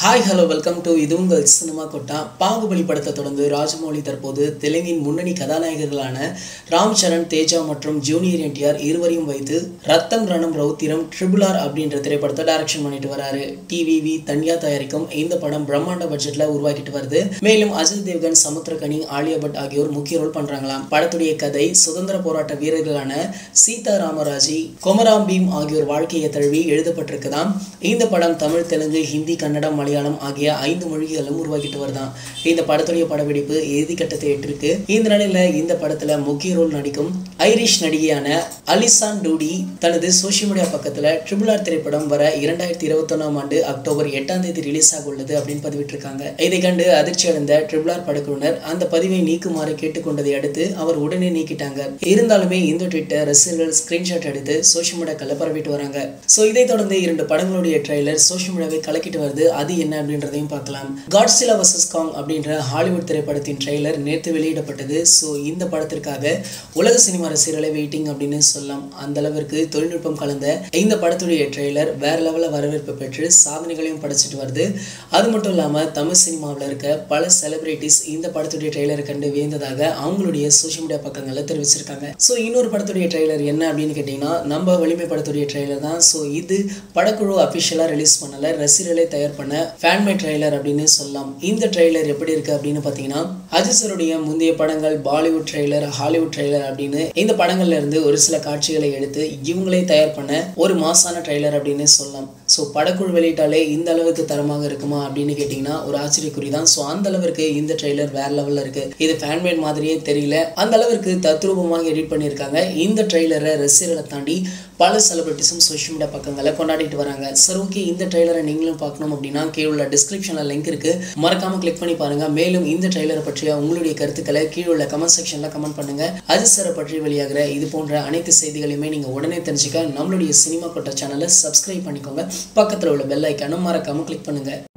hi hello welcome to இது உங்கள் cinema கொட்டா பாகுபலி படத்தை தொடர்ந்து ராஜமௌலி தற்போது தெலுங்கின் முன்னணி கதாநாயகர்களான ராம் சரண் தேஜா மற்றும் ஜூனியர் என்டிஆர் இருவரையும் வைத்து ரத்தம் ரணம் ரௌத்திரம் ட்ரிபிள் ஆர் அப்படின்ற திரைப்படத்தை டைரக்ஷன் பண்ணிட்டு வராரு டிவிவி தன்யா தயாரிக்கும் இந்த படம் பிரம்மாண்ட பட்ஜெட்ல உருவாக்கிட்டு வருது மேலும் அஜய் தேவ்கன் சமுத்திரகனி ஆலியா பட் ஆகியோர் முக்கிய ரோல் பண்றாங்களாம் படத்துடைய கதை சுதந்திர போராட்ட வீரர்களான சீதா ராமராஜி கொமராம் பீம் ஆகியோர் வாழ்க்கையை தழுவி எழுதப்பட்டிருக்குதாம் இந்த படம் தமிழ் தெலுங்கு ஹிந்தி கன்னடம் மலையாளம் ஆகிய ஐந்து மொழிகளும் உருவாக்கிட்டு வருதான் இந்த படத்துடைய படப்பிடிப்பு இறுதி கட்டத்தை எட்டிருக்கு இந்த நிலையில இந்த படத்துல முக்கிய ரோல் நடிக்கும் ஐரிஷ் நடிகையான அலிசான் டூடி தனது சோஷியல் மீடியா பக்கத்துல ட்ரிபிள் ஆர் திரைப்படம் வர இரண்டாயிரத்தி இருபத்தொன்னாம் ஆண்டு அக்டோபர் எட்டாம் தேதி ரிலீஸ் ஆக உள்ளது அப்படின்னு பதிவிட்டிருக்காங்க இதை கண்டு அதிர்ச்சி அடைந்த ட்ரிபிள் ஆர் படக்குழுவினர் அந்த பதிவை நீக்குமாறு கேட்டுக்கொண்டதை அடுத்து அவர் உடனே நீக்கிட்டாங்க இருந்தாலுமே இந்த ட்விட்டர் ரசிகர்கள் ஸ்கிரீன்ஷாட் எடுத்து சோஷியல் மீடியாக்களில் பரவிட்டு வராங்க ஸோ இதை தொடர்ந்து இரண்டு படங்களுடைய ட்ரெய்லர் சோஷியல் மீடியாவை கலக்கிட்டு வருது அது என்ன அப்படின்றதையும் பார்க்கலாம் காட்ஸிலா வர்சஸ் காங் அப்படின்ற ஹாலிவுட் திரைப்படத்தின் ட்ரெய்லர் நேற்று வெளியிடப்பட்டது ஸோ இந்த படத்திற்காக உலக சினிமா ரசிகர்களை வெயிட்டிங் அப்படின்னு சொல்லலாம் அந்த அளவிற்கு தொழில்நுட்பம் கலந்த இந்த படத்துடைய ட்ரெய்லர் வேற லெவலில் வரவேற்பு பெற்று சாதனைகளையும் படைச்சிட்டு வருது அது மட்டும் இல்லாமல் தமிழ் சினிமாவில் இருக்க பல செலிபிரிட்டிஸ் இந்த படத்துடைய ட்ரெய்லரை கண்டு வியந்ததாக அவங்களுடைய சோஷியல் மீடியா பக்கங்களில் தெரிவிச்சிருக்காங்க ஸோ இன்னொரு படத்துடைய ட்ரெய்லர் என்ன அப்படின்னு கேட்டிங்கன்னா நம்ம வலிமை படத்துடைய ட்ரெய்லர் தான் ஸோ இது படக்குழு அஃபிஷியலாக ரிலீஸ் பண்ணல ரசிகர்களை தயார் பண்ண ஃபேன்மே ட்ரெய்லர் அப்படின்னு சொல்லலாம் இந்த ட்ரெய்லர் எப்படி இருக்கு அப்படின்னு பார்த்தீங்கன்னா அஜித் சருடைய முந்தைய படங்கள் பாலிவுட் ட்ரெய்லர் ஹாலிவுட் ட்ரெய்லர் அப்படின்னு இந்த படங்கள்ல இருந்து ஒரு சில காட்சிகளை எடுத்து இவங்களே தயார் பண்ண ஒரு மாசான ட்ரெய்லர் அப்படின்னு சொல்லலாம் ஸோ படக்குழு வெளியிட்டாலே இந்த அளவுக்கு தரமாக இருக்குமா அப்படின்னு கேட்டிங்கன்னா ஒரு ஆச்சரியக்குறி தான் ஸோ அந்த அளவிற்கு இந்த ட்ரெய்லர் வேற லெவலில் இருக்கு இது ஃபேன்மேட் மாதிரியே தெரியல அந்த அளவிற்கு தத்ரூபமாக எடிட் பண்ணியிருக்காங்க இந்த ட்ரெய்லரை ரசிகர்களை தாண்டி பல செலிபிரிட்டிஸும் சோஷியல் மீடியா பக்கங்களை கொண்டாடிட்டு வராங்க சரி ஓகே இந்த ட்ரெய்லரை நீங்களும் பார்க்கணும் அப்படின்னா கீழே உள்ள டிஸ்கிரிப்ஷனில் லிங்க் இருக்கு மறக்காம கிளிக் பண்ணி பாருங்க மேலும் இந்த ட்ரெய்லரை பற்றிய உங்களுடைய கருத்துக்களை கீழே உள்ள கமெண்ட் செக்ஷன்ல கமெண்ட் பண்ணுங்க அஜித் சாரை பற்றி வெளியாகிற இது போன்ற அனைத்து செய்திகளையுமே நீங்க உடனே தெரிஞ்சுக்க நம்மளுடைய சினிமா கொட்ட சேனலை சப்ஸ்கிரைப் பண்ணிக்கோங்க பக்கத்தில் உள்ள பெல் ஐக்கானும் மறக்காம கிளிக் பண்ணுங்க